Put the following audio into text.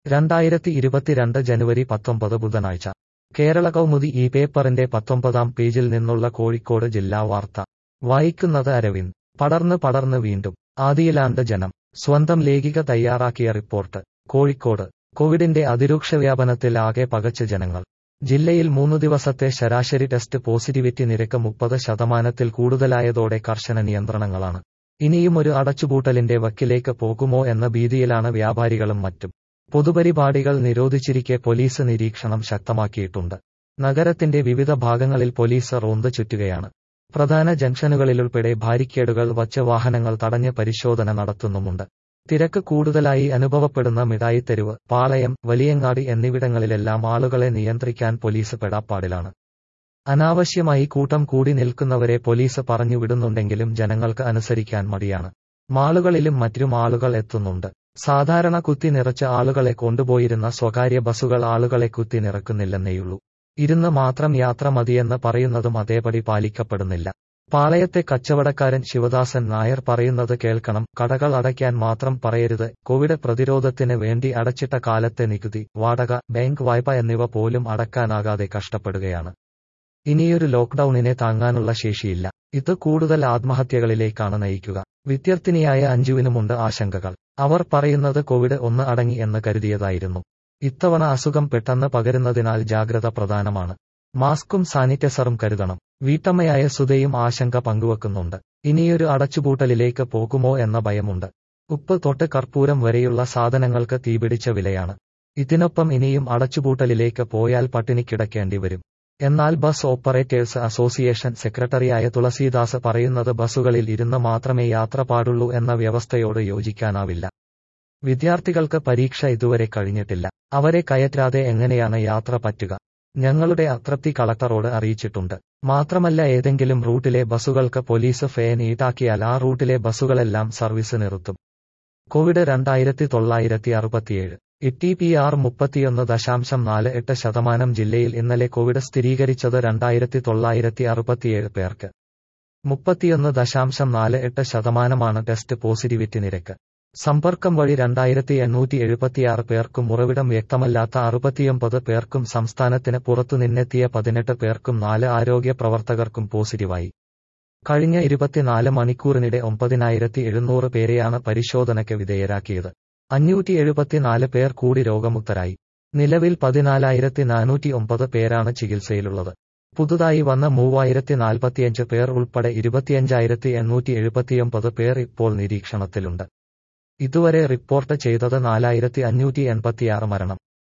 രണ്ടായിരത്തി ഇരുപത്തിരണ്ട് ജനുവരി പത്തൊമ്പത് ബുധനാഴ്ച കേരള കൗമുദി ഈ പേപ്പറിന്റെ പത്തൊമ്പതാം പേജിൽ നിന്നുള്ള കോഴിക്കോട് ജില്ലാ വാർത്ത വായിക്കുന്നത് അരവിന്ദ് പടർന്ന് പടർന്ന് വീണ്ടും ആദിയിലാണ്ട് ജനം സ്വന്തം ലേഖിക തയ്യാറാക്കിയ റിപ്പോർട്ട് കോഴിക്കോട് കോവിഡിന്റെ അതിരൂക്ഷ വ്യാപനത്തിൽ ആകെ പകച്ച് ജനങ്ങൾ ജില്ലയിൽ മൂന്നു ദിവസത്തെ ശരാശരി ടെസ്റ്റ് പോസിറ്റിവിറ്റി നിരക്ക് മുപ്പത് ശതമാനത്തിൽ കൂടുതലായതോടെ കർശന നിയന്ത്രണങ്ങളാണ് ഇനിയും ഒരു അടച്ചുപൂട്ടലിന്റെ വക്കിലേക്ക് പോകുമോ എന്ന ഭീതിയിലാണ് വ്യാപാരികളും മറ്റും പൊതുപരിപാടികൾ നിരോധിച്ചിരിക്കെ പോലീസ് നിരീക്ഷണം ശക്തമാക്കിയിട്ടുണ്ട് നഗരത്തിന്റെ വിവിധ ഭാഗങ്ങളിൽ പോലീസ് റോന്ത് ചുറ്റുകയാണ് പ്രധാന ജംഗ്ഷനുകളിലുൾപ്പെടെ ബാരിക്കേഡുകൾ വച്ച് വാഹനങ്ങൾ തടഞ്ഞ് പരിശോധന നടത്തുന്നുമുണ്ട് തിരക്ക് കൂടുതലായി അനുഭവപ്പെടുന്ന മിഠായിത്തെരുവ് പാളയം വലിയങ്ങാടി എന്നിവിടങ്ങളിലെല്ലാം ആളുകളെ നിയന്ത്രിക്കാൻ പോലീസ് പെടാപ്പാടിലാണ് അനാവശ്യമായി കൂട്ടം കൂടി നിൽക്കുന്നവരെ പോലീസ് പറഞ്ഞുവിടുന്നുണ്ടെങ്കിലും ജനങ്ങൾക്ക് അനുസരിക്കാൻ മടിയാണ് മാളുകളിലും മറ്റും ആളുകൾ എത്തുന്നുണ്ട് സാധാരണ കുത്തി നിറച്ച ആളുകളെ കൊണ്ടുപോയിരുന്ന സ്വകാര്യ ബസുകൾ ആളുകളെ കുത്തി നിറക്കുന്നില്ലെന്നേയുള്ളൂ ഇരുന്ന് മാത്രം യാത്ര മതിയെന്ന് പറയുന്നതും അതേപടി പാലിക്കപ്പെടുന്നില്ല പാളയത്തെ കച്ചവടക്കാരൻ ശിവദാസൻ നായർ പറയുന്നത് കേൾക്കണം കടകൾ അടയ്ക്കാൻ മാത്രം പറയരുത് കോവിഡ് പ്രതിരോധത്തിന് വേണ്ടി അടച്ചിട്ട കാലത്തെ നികുതി വാടക ബാങ്ക് വായ്പ എന്നിവ പോലും അടക്കാനാകാതെ കഷ്ടപ്പെടുകയാണ് ഇനിയൊരു ലോക്ക്ഡൌണിനെ താങ്ങാനുള്ള ശേഷിയില്ല ഇത് കൂടുതൽ ആത്മഹത്യകളിലേക്കാണ് നയിക്കുക വിദ്യാർത്ഥിനിയായ അഞ്ജുവിനുമുണ്ട് ആശങ്കകൾ അവർ പറയുന്നത് കോവിഡ് ഒന്ന് അടങ്ങി എന്ന് കരുതിയതായിരുന്നു ഇത്തവണ അസുഖം പെട്ടെന്ന് പകരുന്നതിനാൽ ജാഗ്രത പ്രധാനമാണ് മാസ്കും സാനിറ്റൈസറും കരുതണം വീട്ടമ്മയായ സുധയും ആശങ്ക പങ്കുവെക്കുന്നുണ്ട് ഇനിയൊരു അടച്ചുപൂട്ടലിലേക്ക് പോകുമോ എന്ന ഭയമുണ്ട് ഉപ്പ് തൊട്ട് കർപ്പൂരം വരെയുള്ള സാധനങ്ങൾക്ക് തീപിടിച്ച വിലയാണ് ഇതിനൊപ്പം ഇനിയും അടച്ചുപൂട്ടലിലേക്ക് പോയാൽ പട്ടിണി കിടക്കേണ്ടി വരും എന്നാൽ ബസ് ഓപ്പറേറ്റേഴ്സ് അസോസിയേഷൻ സെക്രട്ടറിയായ തുളസീദാസ് പറയുന്നത് ബസ്സുകളിൽ ഇരുന്ന് മാത്രമേ യാത്ര പാടുള്ളൂ എന്ന വ്യവസ്ഥയോട് യോജിക്കാനാവില്ല വിദ്യാർത്ഥികൾക്ക് പരീക്ഷ ഇതുവരെ കഴിഞ്ഞിട്ടില്ല അവരെ കയറ്റാതെ എങ്ങനെയാണ് യാത്ര പറ്റുക ഞങ്ങളുടെ അതൃപ്തി കളക്ടറോട് അറിയിച്ചിട്ടുണ്ട് മാത്രമല്ല ഏതെങ്കിലും റൂട്ടിലെ ബസ്സുകൾക്ക് പോലീസ് ഫെയിൻ ഈടാക്കിയാൽ ആ റൂട്ടിലെ ബസ്സുകളെല്ലാം സർവീസ് നിർത്തും കോവിഡ് രണ്ടായിരത്തി തൊള്ളായിരത്തി അറുപത്തിയേഴ് ഇ പി ആർ മുപ്പത്തിയൊന്ന് ദശാംശം നാല് എട്ട് ശതമാനം ജില്ലയിൽ ഇന്നലെ കോവിഡ് സ്ഥിരീകരിച്ചത് രണ്ടായിരത്തി തൊള്ളായിരത്തി അറുപത്തിയേഴ് പേർക്ക് മുപ്പത്തിയൊന്ന് ദശാംശം നാല് എട്ട് ശതമാനമാണ് ടെസ്റ്റ് പോസിറ്റിവിറ്റി നിരക്ക് സമ്പർക്കം വഴി രണ്ടായിരത്തി എണ്ണൂറ്റി എഴുപത്തിയാറ് പേർക്കും ഉറവിടം വ്യക്തമല്ലാത്ത അറുപത്തിയൊമ്പത് പേർക്കും സംസ്ഥാനത്തിന് പുറത്തുനിന്നെത്തിയ പതിനെട്ട് പേർക്കും നാല് ആരോഗ്യ പ്രവർത്തകർക്കും പോസിറ്റീവായി കഴിഞ്ഞ ഇരുപത്തിനാല് മണിക്കൂറിനിടെ ഒമ്പതിനായിരത്തി എഴുന്നൂറ് പേരെയാണ് പരിശോധനയ്ക്ക് വിധേയരാക്കിയത് അഞ്ഞൂറ്റി എഴുപത്തിനാല് പേർ കൂടി രോഗമുക്തരായി നിലവിൽ പതിനാലായിരത്തി നാനൂറ്റി ഒമ്പത് പേരാണ് ചികിത്സയിലുള്ളത് പുതുതായി വന്ന മൂവായിരത്തി നാൽപ്പത്തിയഞ്ച് പേർ ഉൾപ്പെടെ ഇരുപത്തിയഞ്ചായിരത്തി എണ്ണൂറ്റി എഴുപത്തിയൊമ്പത് പേർ ഇപ്പോൾ നിരീക്ഷണത്തിലുണ്ട് ഇതുവരെ റിപ്പോർട്ട് ചെയ്തത് നാലായിരത്തി അഞ്ഞൂറ്റി എൺപത്തിയാറ് മരണം